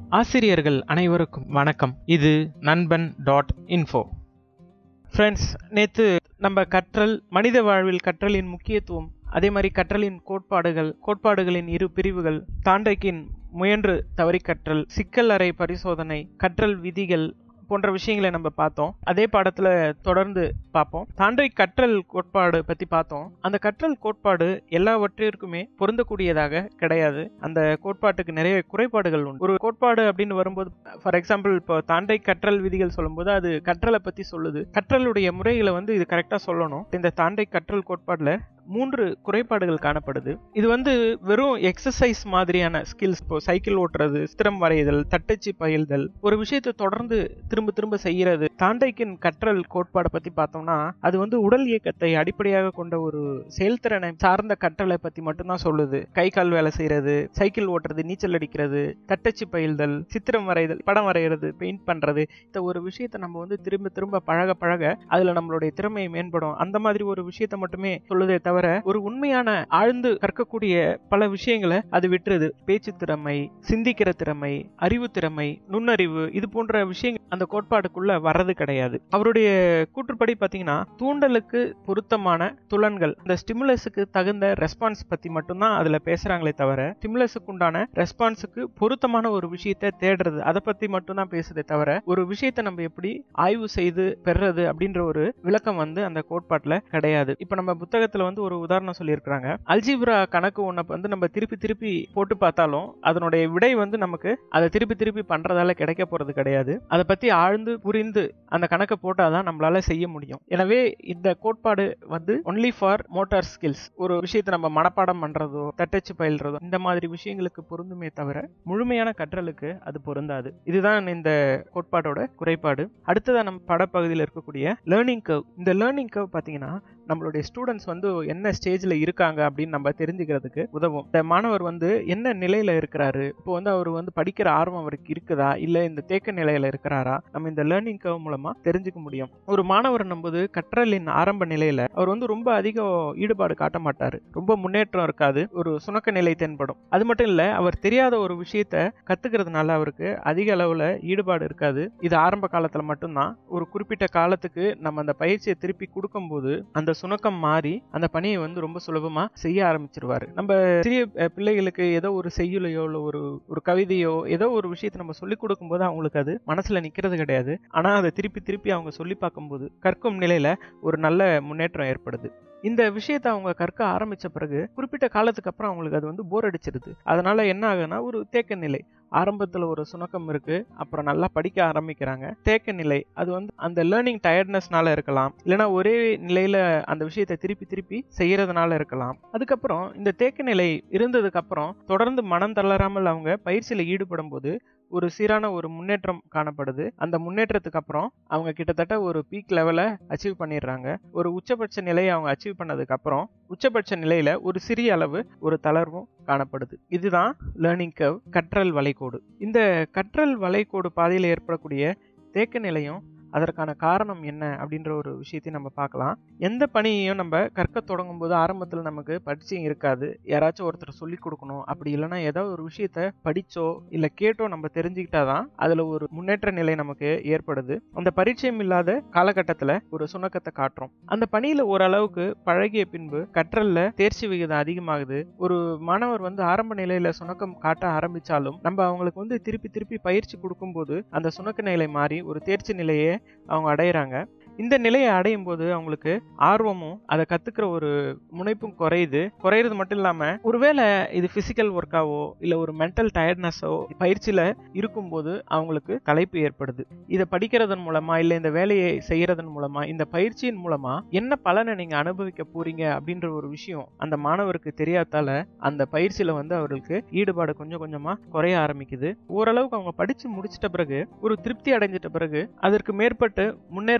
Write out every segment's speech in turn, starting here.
ஆசிரியர்கள் அனைவருக்கும் வணக்கம் இது நண்பன் டாட் இன்ஃபோ ஃப்ரெண்ட்ஸ் நேற்று நம்ம கற்றல் மனித வாழ்வில் கற்றலின் முக்கியத்துவம் அதே மாதிரி கற்றலின் கோட்பாடுகள் கோட்பாடுகளின் இரு பிரிவுகள் தாண்டைக்கின் முயன்று தவறி கற்றல் சிக்கல் அறை பரிசோதனை கற்றல் விதிகள் போன்ற விஷயங்களை நம்ம பார்த்தோம் அதே பாடத்துல தொடர்ந்து பார்ப்போம் தாண்டை கற்றல் கோட்பாடு பத்தி பார்த்தோம் அந்த கற்றல் கோட்பாடு எல்லாவற்றிற்குமே பொருந்தக்கூடியதாக கிடையாது அந்த கோட்பாட்டுக்கு நிறைய குறைபாடுகள் உண்டு ஒரு கோட்பாடு அப்படின்னு வரும்போது ஃபார் எக்ஸாம்பிள் இப்போ தாண்டை கற்றல் விதிகள் சொல்லும்போது அது கற்றலை பத்தி சொல்லுது கற்றலுடைய முறைகளை வந்து இது கரெக்டா சொல்லணும் இந்த தாண்டை கற்றல் கோட்பாடுல மூன்று குறைபாடுகள் காணப்படுது இது வந்து வெறும் எக்ஸசைஸ் மாதிரியான ஸ்கில்ஸ் இப்போ சைக்கிள் ஓட்டுறது சித்திரம் வரைதல் தட்டச்சு பயில்தல் ஒரு விஷயத்தை தொடர்ந்து திரும்ப திரும்ப செய்யறது தாண்டைக்கின் கற்றல் கோட்பாடை பத்தி பார்த்தோம்னா அது வந்து உடல் இயக்கத்தை அடிப்படையாக கொண்ட ஒரு செயல்திறனை சார்ந்த கற்றலை பத்தி மட்டும்தான் சொல்லுது கை கால் வேலை செய்யறது சைக்கிள் ஓட்டுறது நீச்சல் அடிக்கிறது தட்டச்சு பயில்தல் சித்திரம் வரைதல் படம் வரைகிறது பெயிண்ட் பண்றது இந்த ஒரு விஷயத்தை நம்ம வந்து திரும்ப திரும்ப பழக பழக அதுல நம்மளுடைய திறமையை மேம்படும் அந்த மாதிரி ஒரு விஷயத்தை மட்டுமே சொல்லுதே தவிர ஒரு உண்மையான ஆழ்ந்து கற்கக்கூடிய பல விஷயங்களை அது விட்டுருது பேச்சு திறமை சிந்திக்கிற திறமை அறிவு திறமை நுண்ணறிவு இது போன்ற விஷயங்கள் அந்த கோட்பாடுக்குள்ள வர்றது கிடையாது அவருடைய கூற்றுப்படி பாத்தீங்கன்னா தூண்டலுக்கு பொருத்தமான துலன்கள் இந்த ஸ்டிமுலஸுக்கு தகுந்த ரெஸ்பான்ஸ் பத்தி மட்டும்தான் அதுல பேசுறாங்களே தவிர ஸ்டிமுலஸுக்கு உண்டான ரெஸ்பான்ஸுக்கு பொருத்தமான ஒரு விஷயத்தை தேடுறது அதை பத்தி மட்டும்தான் பேசுதே தவிர ஒரு விஷயத்தை நம்ம எப்படி ஆய்வு செய்து பெறுறது அப்படின்ற ஒரு விளக்கம் வந்து அந்த கோட்பாட்டுல கிடையாது இப்ப நம்ம புத்தகத்துல வந்து ஒரு உதாரணம் சொல்லியிருக்கிறாங்க அல்ஜிப்ரா கணக்கு ஒன்றை வந்து நம்ம திருப்பி திருப்பி போட்டு பார்த்தாலும் அதனுடைய விடை வந்து நமக்கு அதை திருப்பி திருப்பி பண்றதால கிடைக்க போறது கிடையாது அதை பத்தி ஆழ்ந்து புரிந்து அந்த கணக்கை போட்டாதான் நம்மளால செய்ய முடியும் எனவே இந்த கோட்பாடு வந்து ஒன்லி ஃபார் மோட்டார் ஸ்கில்ஸ் ஒரு விஷயத்தை நம்ம மனப்பாடம் பண்றதோ தட்டச்சு பயில்றதோ இந்த மாதிரி விஷயங்களுக்கு பொருந்துமே தவிர முழுமையான கற்றலுக்கு அது பொருந்தாது இதுதான் இந்த கோட்பாடோட குறைபாடு அடுத்ததா நம்ம படப்பகுதியில் இருக்கக்கூடிய லேர்னிங் கர்வ் இந்த லேர்னிங் கர்வ் பாத்தீங்கன்னா நம்மளுடைய ஸ்டூடெண்ட்ஸ் வந்து என்ன ஸ்டேஜ்ல இருக்காங்க அப்படின்னு நம்ம தெரிஞ்சுக்கிறதுக்கு உதவும் இந்த மாணவர் வந்து என்ன நிலையில இருக்கிறாரு இப்போ வந்து அவர் வந்து படிக்கிற ஆர்வம் அவருக்கு இருக்குதா இல்ல இந்த தேக்க நிலையில இருக்கிறாரா நம்ம இந்த லேர்னிங் கர்வ் மூலமா தெரிஞ்சுக்க முடியும் ஒரு மாணவர் நம்புது கற்றலின் ஆரம்ப நிலையில அவர் வந்து ரொம்ப அதிக ஈடுபாடு காட்ட மாட்டாரு ரொம்ப முன்னேற்றம் இருக்காது ஒரு சுணக்க நிலை தென்படும் அது மட்டும் இல்ல அவர் தெரியாத ஒரு விஷயத்த கத்துக்கிறதுனால அவருக்கு அதிக அளவுல ஈடுபாடு இருக்காது இது ஆரம்ப காலத்துல மட்டும்தான் ஒரு குறிப்பிட்ட காலத்துக்கு நம்ம அந்த பயிற்சியை திருப்பி கொடுக்கும்போது அந்த சுணக்கம் மாறி அந்த பணியை வந்து ரொம்ப சுலபமா செய்ய ஆரம்பிச்சிருவாரு நம்ம சிறிய பிள்ளைகளுக்கு ஏதோ ஒரு செய்யுளையோ இல்லை ஒரு ஒரு கவிதையோ ஏதோ ஒரு விஷயத்தை நம்ம சொல்லிக் கொடுக்கும்போது அவங்களுக்கு அது மனசுல நிக்கிறது கிடையாது ஆனா அதை திருப்பி திருப்பி அவங்க சொல்லி பார்க்கும்போது கற்கும் நிலையில ஒரு நல்ல முன்னேற்றம் ஏற்படுது இந்த விஷயத்தை அவங்க கற்க ஆரம்பிச்ச பிறகு குறிப்பிட்ட காலத்துக்கு அப்புறம் அவங்களுக்கு அது வந்து போர் அடிச்சிருது அதனால என்ன ஆகுதுன்னா ஒரு தேக்க நிலை ஆரம்பத்துல ஒரு சுணக்கம் இருக்கு அப்புறம் நல்லா படிக்க ஆரம்பிக்கிறாங்க தேக்க நிலை அது வந்து அந்த லேர்னிங் டயர்ட்னஸ்னால இருக்கலாம் இல்லைன்னா ஒரே நிலையில அந்த விஷயத்தை திருப்பி திருப்பி செய்யறதுனால இருக்கலாம் அதுக்கப்புறம் இந்த தேக்க நிலை இருந்ததுக்கு அப்புறம் தொடர்ந்து மனம் தளராமல் அவங்க பயிற்சியில ஈடுபடும் போது ஒரு சீரான ஒரு முன்னேற்றம் காணப்படுது அந்த முன்னேற்றத்துக்கு அப்புறம் அவங்க கிட்டத்தட்ட ஒரு பீக் லெவலை அச்சீவ் பண்ணிடுறாங்க ஒரு உச்சபட்ச நிலையை அவங்க அச்சீவ் பண்ணதுக்கு அப்புறம் உச்சபட்ச நிலையில ஒரு சிறிய அளவு ஒரு தளர்வும் காணப்படுது இதுதான் லேர்னிங் கர்வ் கற்றல் வளைகோடு இந்த கற்றல் வளைகோடு பாதையில் ஏற்படக்கூடிய தேக்க நிலையும் அதற்கான காரணம் என்ன அப்படின்ற ஒரு விஷயத்தையும் நம்ம பார்க்கலாம் எந்த பணியையும் நம்ம கற்க தொடங்கும் போது ஆரம்பத்தில் நமக்கு பரிச்சயம் இருக்காது யாராச்சும் ஒருத்தர் சொல்லி கொடுக்கணும் அப்படி இல்லைன்னா ஏதாவது ஒரு விஷயத்த படிச்சோ இல்லை கேட்டோ நம்ம தெரிஞ்சுக்கிட்டாதான் அதுல ஒரு முன்னேற்ற நிலை நமக்கு ஏற்படுது அந்த பரிச்சயம் இல்லாத காலகட்டத்தில் ஒரு சுணக்கத்தை காட்டுறோம் அந்த பணியில ஓரளவுக்கு பழகிய பின்பு கற்றல்ல தேர்ச்சி விகிதம் அதிகமாகுது ஒரு மாணவர் வந்து ஆரம்ப நிலையில சுணக்கம் காட்ட ஆரம்பிச்சாலும் நம்ம அவங்களுக்கு வந்து திருப்பி திருப்பி பயிற்சி கொடுக்கும்போது அந்த சுணக்க நிலை மாறி ஒரு தேர்ச்சி நிலையை அவங்க அடையிறாங்க இந்த நிலையை அடையும் போது அவங்களுக்கு ஆர்வமும் அதை கத்துக்கிற ஒரு முனைப்பும் குறையுது குறையிறது மட்டும் இல்லாம ஒருவேளை இது பிசிக்கல் ஒர்க்காவோ இல்ல ஒரு மென்டல் டயர்ட்னஸோ பயிற்சியில இருக்கும்போது அவங்களுக்கு களைப்பு ஏற்படுது இதை படிக்கிறதன் மூலமா இல்ல இந்த வேலையை செய்யறதன் மூலமா இந்த பயிற்சியின் மூலமா என்ன பலனை நீங்க அனுபவிக்க போறீங்க அப்படின்ற ஒரு விஷயம் அந்த மாணவருக்கு தெரியாதால அந்த பயிற்சியில வந்து அவர்களுக்கு ஈடுபாடு கொஞ்சம் கொஞ்சமா குறைய ஆரம்பிக்குது ஓரளவுக்கு அவங்க படிச்சு முடிச்சிட்ட பிறகு ஒரு திருப்தி அடைஞ்சிட்ட பிறகு அதற்கு மேற்பட்டு முன்னேறுவதற்கான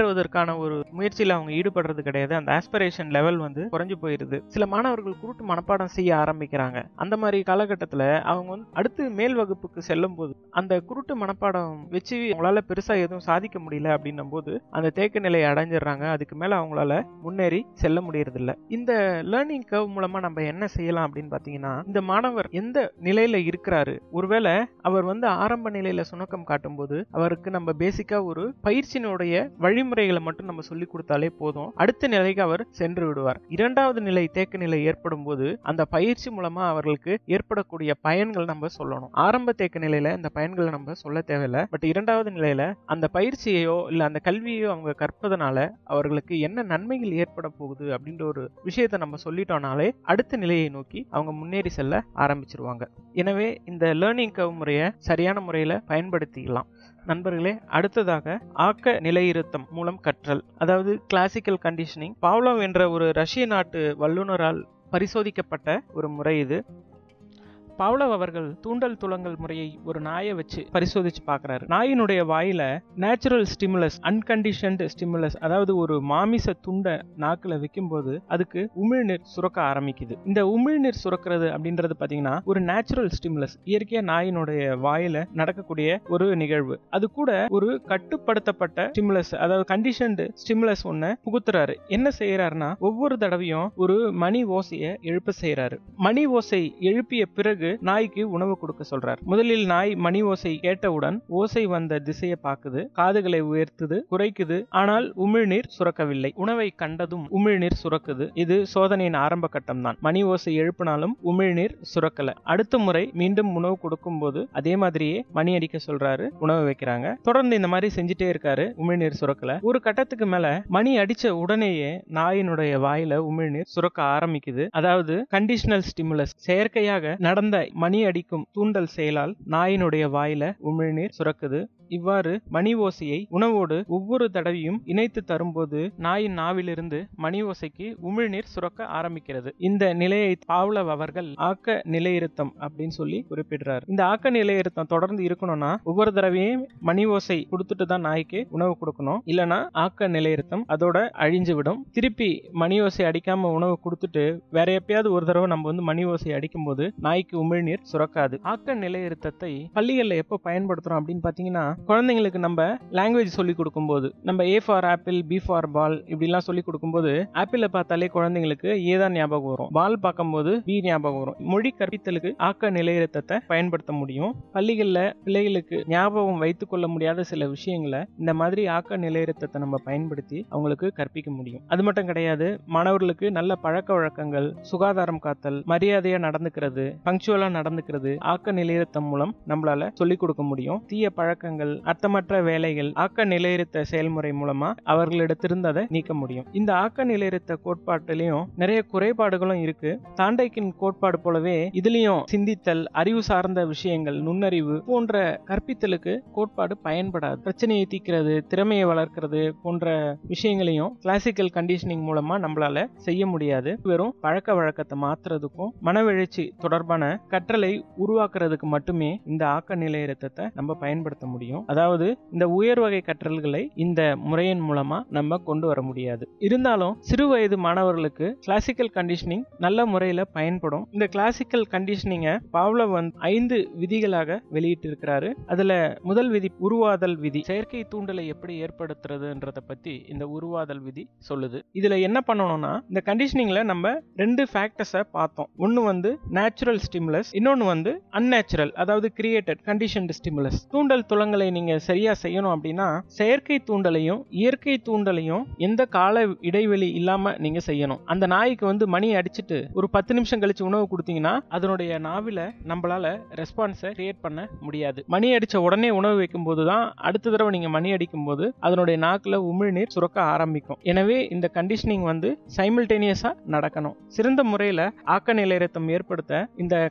அதற்கான ஒரு முயற்சியில் அவங்க ஈடுபடுறது கிடையாது அந்த ஆஸ்பிரேஷன் லெவல் வந்து குறைஞ்சு போயிருது சில மாணவர்கள் குருட்டு மனப்பாடம் செய்ய ஆரம்பிக்கிறாங்க அந்த மாதிரி காலகட்டத்தில் அவங்க வந்து அடுத்து மேல் வகுப்புக்கு செல்லும் போது அந்த குருட்டு மனப்பாடம் வச்சு அவங்களால பெருசா எதுவும் சாதிக்க முடியல அப்படின்னும் போது அந்த தேக்க நிலையை அடைஞ்சிடுறாங்க அதுக்கு மேல அவங்களால முன்னேறி செல்ல முடியறது இல்ல இந்த லேர்னிங் கர்வ் மூலமா நம்ம என்ன செய்யலாம் அப்படின்னு பாத்தீங்கன்னா இந்த மாணவர் எந்த நிலையில இருக்கிறாரு ஒருவேளை அவர் வந்து ஆரம்ப நிலையில சுணக்கம் காட்டும்போது அவருக்கு நம்ம பேசிக்கா ஒரு பயிற்சியினுடைய வழிமுறைகளை மட்டும் நம்ம சொல்லி கொடுத்தாலே போதும் அடுத்த நிலைக்கு அவர் சென்று விடுவார் இரண்டாவது நிலை தேக்க நிலை ஏற்படும் போது அந்த பயிற்சி மூலமா அவர்களுக்கு ஏற்படக்கூடிய பயன்கள் நம்ம சொல்லணும் ஆரம்ப தேக்க நிலையில இந்த பயன்களை நம்ம சொல்ல தேவையில்லை பட் இரண்டாவது நிலையில அந்த பயிற்சியையோ இல்ல அந்த கல்வியையோ அவங்க கற்பதனால அவர்களுக்கு என்ன நன்மைகள் ஏற்பட போகுது அப்படின்ற ஒரு விஷயத்தை நம்ம சொல்லிட்டோம்னாலே அடுத்த நிலையை நோக்கி அவங்க முன்னேறி செல்ல ஆரம்பிச்சிருவாங்க எனவே இந்த லேர்னிங் கவ் முறையை சரியான முறையில பயன்படுத்திக்கலாம் நண்பர்களே அடுத்ததாக ஆக்க நிலையிருத்தம் மூலம் கற்றல் அதாவது கிளாசிக்கல் கண்டிஷனிங் பாவ்லோவ் என்ற ஒரு ரஷ்ய நாட்டு வல்லுநரால் பரிசோதிக்கப்பட்ட ஒரு முறை இது பவுலவ் அவர்கள் தூண்டல் துளங்கல் முறையை ஒரு நாயை வச்சு பரிசோதிச்சு பார்க்கறாரு நாயினுடைய வாயில நேச்சுரல் ஸ்டிமுலஸ் அன்கண்டிஷன்டு ஸ்டிமுலஸ் அதாவது ஒரு மாமிச துண்டை நாக்குல வைக்கும்போது அதுக்கு உமிழ்நீர் சுரக்க ஆரம்பிக்குது இந்த உமிழ்நீர் சுரக்கிறது அப்படின்றது பாத்தீங்கன்னா ஒரு நேச்சுரல் ஸ்டிமுலஸ் இயற்கையா நாயினுடைய வாயில நடக்கக்கூடிய ஒரு நிகழ்வு அது கூட ஒரு கட்டுப்படுத்தப்பட்ட ஸ்டிமுலஸ் அதாவது கண்டிஷன்டு ஸ்டிமுலஸ் ஒண்ணு புகுத்துறாரு என்ன செய்யறாருன்னா ஒவ்வொரு தடவையும் ஒரு மணி ஓசையை எழுப்ப செய்யறாரு மணி ஓசை எழுப்பிய பிறகு நாய்க்கு உணவு கொடுக்க சொல்றார் முதலில் நாய் மணி ஓசை கேட்டவுடன் ஓசை வந்த திசையை பார்க்குது காதுகளை உயர்த்துது குறைக்குது ஆனால் உமிழ்நீர் சுரக்கவில்லை உணவை கண்டதும் உமிழ்நீர் சுரக்குது இது சோதனையின் ஆரம்ப கட்டம் தான் மணி ஓசை எழுப்பினாலும் உமிழ்நீர் சுரக்கல அடுத்த முறை மீண்டும் உணவு கொடுக்கும் போது அதே மாதிரியே மணி அடிக்க சொல்றாரு உணவு வைக்கிறாங்க தொடர்ந்து இந்த மாதிரி செஞ்சுட்டே இருக்காரு உமிழ்நீர் சுரக்கல ஒரு கட்டத்துக்கு மேல மணி அடிச்ச உடனேயே நாயினுடைய வாயில உமிழ்நீர் சுரக்க ஆரம்பிக்குது அதாவது கண்டிஷனல் ஸ்டிமுலஸ் செயற்கையாக நடந்த மணி அடிக்கும் தூண்டல் செயலால் நாயினுடைய வாயில உமிழ்நீர் சுரக்குது இவ்வாறு மணி ஓசையை உணவோடு ஒவ்வொரு தடவையும் இணைத்து தரும்போது நாயின் நாவிலிருந்து மணி ஓசைக்கு உமிழ்நீர் சுரக்க ஆரம்பிக்கிறது இந்த நிலையை பாவ்லவ் அவர்கள் ஆக்க நிலையிருத்தம் அப்படின்னு சொல்லி குறிப்பிடுறார் இந்த ஆக்க நிலையிருத்தம் தொடர்ந்து இருக்கணும்னா ஒவ்வொரு தடவையும் மணி ஓசை கொடுத்துட்டு தான் நாய்க்கு உணவு கொடுக்கணும் இல்லனா ஆக்க நிலையிருத்தம் அதோட அழிஞ்சு விடும் திருப்பி மணி ஓசை அடிக்காம உணவு கொடுத்துட்டு வேற எப்பயாவது ஒரு தடவை நம்ம வந்து மணி ஓசை அடிக்கும் போது நாய்க்கு உமிழ்நீர் சுரக்காது ஆக்க நிலையிருத்தத்தை பள்ளிகள்ல எப்போ பயன்படுத்துறோம் அப்படின்னு பாத்தீங்கன்னா குழந்தைங்களுக்கு நம்ம லாங்குவேஜ் சொல்லி கொடுக்கும்போது நம்ம A for apple B for ball இப்படிலாம் சொல்லி கொடுக்கும்போது ஆப்பிளை பார்த்தாலே குழந்தைங்களுக்கு ஏ தான் ஞாபகம் வரும் பால் பார்க்கும்போது பி ஞாபகம் வரும் மொழி கற்பித்தலுக்கு ஆக்க நிலையிருத்தத்தை பயன்படுத்த முடியும் பள்ளிகளில் பிள்ளைகளுக்கு ஞாபகம் வைத்துக் கொள்ள முடியாத சில விஷயங்களை இந்த மாதிரி ஆக்க நிலையிருத்தத்தை நம்ம பயன்படுத்தி அவங்களுக்கு கற்பிக்க முடியும் அது மட்டும் கிடையாது மாணவர்களுக்கு நல்ல பழக்க வழக்கங்கள் சுகாதாரம் காத்தல் மரியாதையா நடந்துக்கிறது பங்க்சுவலா நடந்துக்கிறது ஆக்க நிலையிருத்தம் மூலம் நம்மளால சொல்லிக் கொடுக்க முடியும் தீய பழக்கங்கள் அர்த்தமற்ற வேலைகள் ஆக்க நிலையிருத்த செயல்முறை மூலமா அவர்களிடத்திலிருந்து அதை நீக்க முடியும் இந்த ஆக்க நிலையிருத்த கோட்பாட்டிலையும் நிறைய குறைபாடுகளும் இருக்கு தாண்டைக்கின் கோட்பாடு போலவே இதுலயும் சிந்தித்தல் அறிவு சார்ந்த விஷயங்கள் நுண்ணறிவு போன்ற கற்பித்தலுக்கு கோட்பாடு பயன்படாது பிரச்சனையை தீக்கிறது திறமையை வளர்க்கிறது போன்ற விஷயங்களையும் கிளாசிக்கல் கண்டிஷனிங் மூலமா நம்மளால செய்ய முடியாது வெறும் பழக்க வழக்கத்தை மாத்துறதுக்கும் மனவெழுச்சி தொடர்பான கற்றலை உருவாக்குறதுக்கு மட்டுமே இந்த ஆக்க நிலையிருத்தத்தை நம்ம பயன்படுத்த முடியும் அதாவது இந்த உயர் வகை கற்றல்களை இந்த முறையின் மூலமா நம்ம கொண்டு வர முடியாது இருந்தாலும் சிறு வயது மாணவர்களுக்கு கிளாசிக்கல் கண்டிஷனிங் நல்ல முறையில பயன்படும் இந்த கிளாசிக்கல் கண்டிஷனிங்க பாவ்லவ் வந்து ஐந்து விதிகளாக வெளியிட்டு இருக்கிறாரு அதுல முதல் விதி உருவாதல் விதி செயற்கை தூண்டலை எப்படி ஏற்படுத்துறதுன்றத பத்தி இந்த உருவாதல் விதி சொல்லுது இதுல என்ன பண்ணணும்னா இந்த கண்டிஷனிங்ல நம்ம ரெண்டு ஃபேக்டர்ஸை பார்த்தோம் ஒன்னு வந்து நேச்சுரல் ஸ்டிமுலஸ் இன்னொன்னு வந்து அன்நேச்சுரல் அதாவது கிரியேட்டட் கண்டிஷன்டு ஸ்டிமுலஸ் தூண்டல் துளங்களை நீங்க சரியா செய்யணும் அப்படின்னா செயற்கை தூண்டலையும் இயற்கை தூண்டலையும் எந்த கால இடைவெளி இல்லாம நீங்க செய்யணும் அந்த நாய்க்கு வந்து மணி அடிச்சிட்டு ஒரு பத்து நிமிஷம் கழிச்சு உணவு கொடுத்தீங்கன்னா அதனுடைய நாவில நம்மளால ரெஸ்பான்ஸை கிரியேட் பண்ண முடியாது மணி அடிச்ச உடனே உணவு வைக்கும் போது தான் அடுத்த தடவை நீங்க மணி அடிக்கும் போது அதனுடைய நாக்குல உமிழ்நீர் சுரக்க ஆரம்பிக்கும் எனவே இந்த கண்டிஷனிங் வந்து சைமில்டேனியஸா நடக்கணும் சிறந்த முறையில ஆக்க நிலையத்தம் ஏற்படுத்த இந்த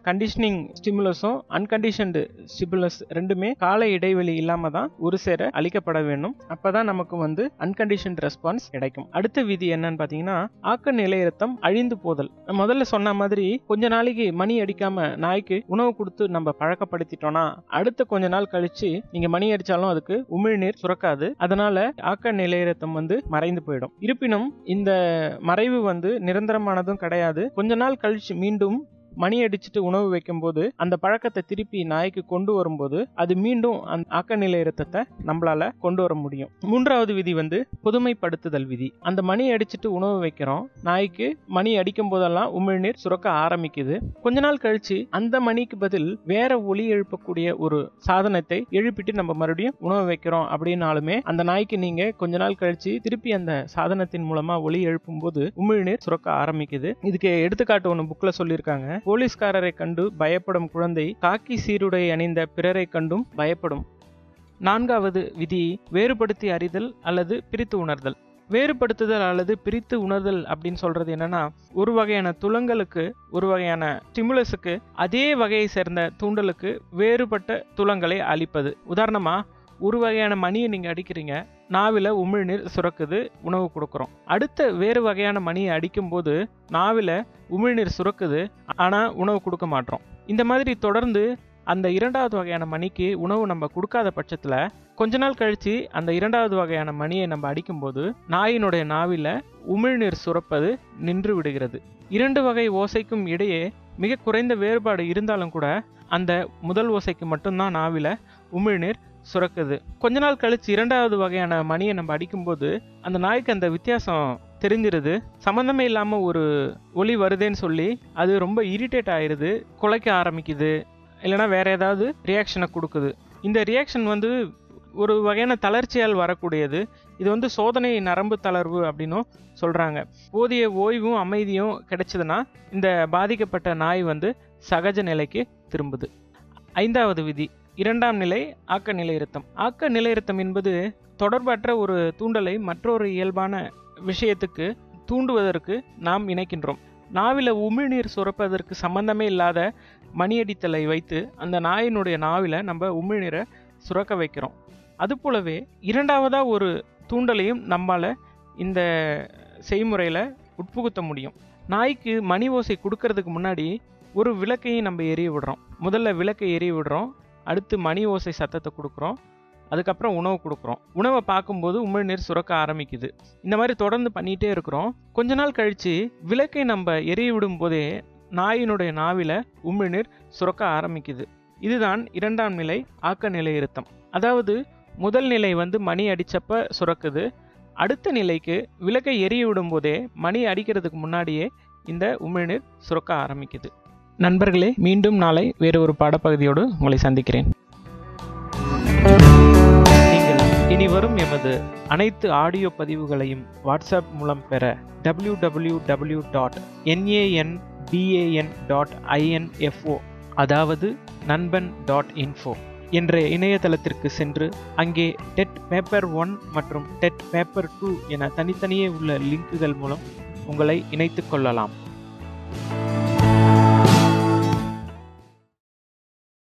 கண்டிஷனிங் ஸ்டிமுலஸும் அன்கண்டிஷன்டு ஸ்டிமுலஸ் ரெண்டுமே கால இடைவெளி இல்லாம தான் ஒரு சேர அளிக்கப்பட வேண்டும் அப்பதான் நமக்கு வந்து அன்கண்டிஷன் ரெஸ்பான்ஸ் கிடைக்கும் அடுத்த விதி என்னன்னு பாத்தீங்கன்னா ஆக்க நிலையத்தம் அழிந்து போதல் நான் முதல்ல சொன்ன மாதிரி கொஞ்ச நாளைக்கு மணி அடிக்காம நாய்க்கு உணவு கொடுத்து நம்ம பழக்கப்படுத்திட்டோம்னா அடுத்த கொஞ்ச நாள் கழிச்சு நீங்க மணி அடிச்சாலும் அதுக்கு உமிழ்நீர் சுரக்காது அதனால ஆக்க நிலையத்தம் வந்து மறைந்து போயிடும் இருப்பினும் இந்த மறைவு வந்து நிரந்தரமானதும் கிடையாது கொஞ்ச நாள் கழிச்சு மீண்டும் மணி அடிச்சுட்டு உணவு வைக்கும்போது அந்த பழக்கத்தை திருப்பி நாய்க்கு கொண்டு வரும்போது அது மீண்டும் அந்த ஆக்க நிலை இரத்தத்தை நம்மளால கொண்டு வர முடியும் மூன்றாவது விதி வந்து பொதுமைப்படுத்துதல் விதி அந்த மணி அடிச்சுட்டு உணவு வைக்கிறோம் நாய்க்கு மணி அடிக்கும் போதெல்லாம் உமிழ்நீர் சுரக்க ஆரம்பிக்குது கொஞ்ச நாள் கழிச்சு அந்த மணிக்கு பதில் வேற ஒலி எழுப்பக்கூடிய ஒரு சாதனத்தை எழுப்பிட்டு நம்ம மறுபடியும் உணவு வைக்கிறோம் அப்படின்னாலுமே அந்த நாய்க்கு நீங்க கொஞ்ச நாள் கழிச்சு திருப்பி அந்த சாதனத்தின் மூலமா ஒலி எழுப்பும் போது உமிழ்நீர் சுரக்க ஆரம்பிக்குது இதுக்கு எடுத்துக்காட்டு ஒன்று புக்ல சொல்லியிருக்காங்க போலீஸ்காரரை கண்டு பயப்படும் குழந்தை காக்கி சீருடை அணிந்த பிறரை கண்டும் பயப்படும் நான்காவது விதி வேறுபடுத்தி அறிதல் அல்லது பிரித்து உணர்தல் வேறுபடுத்துதல் அல்லது பிரித்து உணர்தல் அப்படின்னு சொல்றது என்னன்னா ஒரு வகையான துலங்களுக்கு ஒரு வகையான ஸ்டிமுலஸுக்கு அதே வகையை சேர்ந்த தூண்டலுக்கு வேறுபட்ட துலங்களை அளிப்பது உதாரணமா ஒரு வகையான மணியை நீங்க அடிக்கிறீங்க நாவில உமிழ்நீர் சுரக்குது உணவு கொடுக்குறோம் அடுத்த வேறு வகையான மணியை அடிக்கும்போது நாவில உமிழ்நீர் சுரக்குது ஆனா உணவு கொடுக்க மாட்டோம் இந்த மாதிரி தொடர்ந்து அந்த இரண்டாவது வகையான மணிக்கு உணவு நம்ம கொடுக்காத பட்சத்துல கொஞ்ச நாள் கழிச்சு அந்த இரண்டாவது வகையான மணியை நம்ம அடிக்கும்போது நாயினுடைய நாவில உமிழ்நீர் சுரப்பது நின்று விடுகிறது இரண்டு வகை ஓசைக்கும் இடையே மிக குறைந்த வேறுபாடு இருந்தாலும் கூட அந்த முதல் ஓசைக்கு மட்டும்தான் நாவில உமிழ்நீர் சுரக்குது கொஞ்ச நாள் கழிச்சு இரண்டாவது வகையான மணியை நம்ம அடிக்கும்போது அந்த நாய்க்கு அந்த வித்தியாசம் தெரிஞ்சிருது சம்மந்தமே இல்லாம ஒரு ஒலி வருதேன்னு சொல்லி அது ரொம்ப இரிட்டேட் ஆயிருது குலைக்க ஆரம்பிக்குது இல்லைனா வேற ஏதாவது ரியாக்ஷனை கொடுக்குது இந்த ரியாக்ஷன் வந்து ஒரு வகையான தளர்ச்சியால் வரக்கூடியது இது வந்து சோதனை நரம்பு தளர்வு அப்படின்னும் சொல்றாங்க போதிய ஓய்வும் அமைதியும் கிடைச்சதுன்னா இந்த பாதிக்கப்பட்ட நாய் வந்து சகஜ நிலைக்கு திரும்புது ஐந்தாவது விதி இரண்டாம் நிலை ஆக்க நிலையிருத்தம் ஆக்க நிலையிருத்தம் என்பது தொடர்பற்ற ஒரு தூண்டலை மற்றொரு இயல்பான விஷயத்துக்கு தூண்டுவதற்கு நாம் இணைக்கின்றோம் நாவில உமிழ்நீர் சுரப்பதற்கு சம்பந்தமே இல்லாத மணியடித்தலை வைத்து அந்த நாயினுடைய நாவில நம்ம உமிழ்நீரை சுரக்க வைக்கிறோம் அதுபோலவே இரண்டாவதா ஒரு தூண்டலையும் நம்மால இந்த செய்முறையில உட்புகுத்த முடியும் நாய்க்கு மணி ஓசை கொடுக்கறதுக்கு முன்னாடி ஒரு விளக்கையும் நம்ம எரிய விடுறோம் முதல்ல விளக்கை எரிய விடுறோம் அடுத்து மணி ஓசை சத்தத்தை கொடுக்குறோம் அதுக்கப்புறம் உணவு கொடுக்குறோம் உணவை பார்க்கும்போது உமிழ்நீர் சுரக்க ஆரம்பிக்குது இந்த மாதிரி தொடர்ந்து பண்ணிகிட்டே இருக்கிறோம் கொஞ்ச நாள் கழித்து விளக்கை நம்ம எரிய விடும் போதே நாயினுடைய நாவில உமிழ்நீர் சுரக்க ஆரம்பிக்குது இதுதான் இரண்டாம் நிலை ஆக்க நிலை இருத்தம் அதாவது முதல் நிலை வந்து மணி அடிச்சப்ப சுரக்குது அடுத்த நிலைக்கு விளக்கை எரிய விடும் போதே மணி அடிக்கிறதுக்கு முன்னாடியே இந்த உமிழ்நீர் சுரக்க ஆரம்பிக்குது நண்பர்களே மீண்டும் நாளை வேறு ஒரு பாடப்பகுதியோடு உங்களை சந்திக்கிறேன் நீங்கள் இனி வரும் எமது அனைத்து ஆடியோ பதிவுகளையும் வாட்ஸ்அப் மூலம் பெற W W W dot NAN BAN dot INFO அதாவது நண்பன் டாட் இன்ஃபோ என்ற இணையதளத்திற்கு சென்று அங்கே டெட் பேப்பர் ஒன் மற்றும் டெட் பேப்பர் டூ என தனித்தனியே உள்ள லிங்குகள் மூலம் உங்களை இணைத்துக் கொள்ளலாம்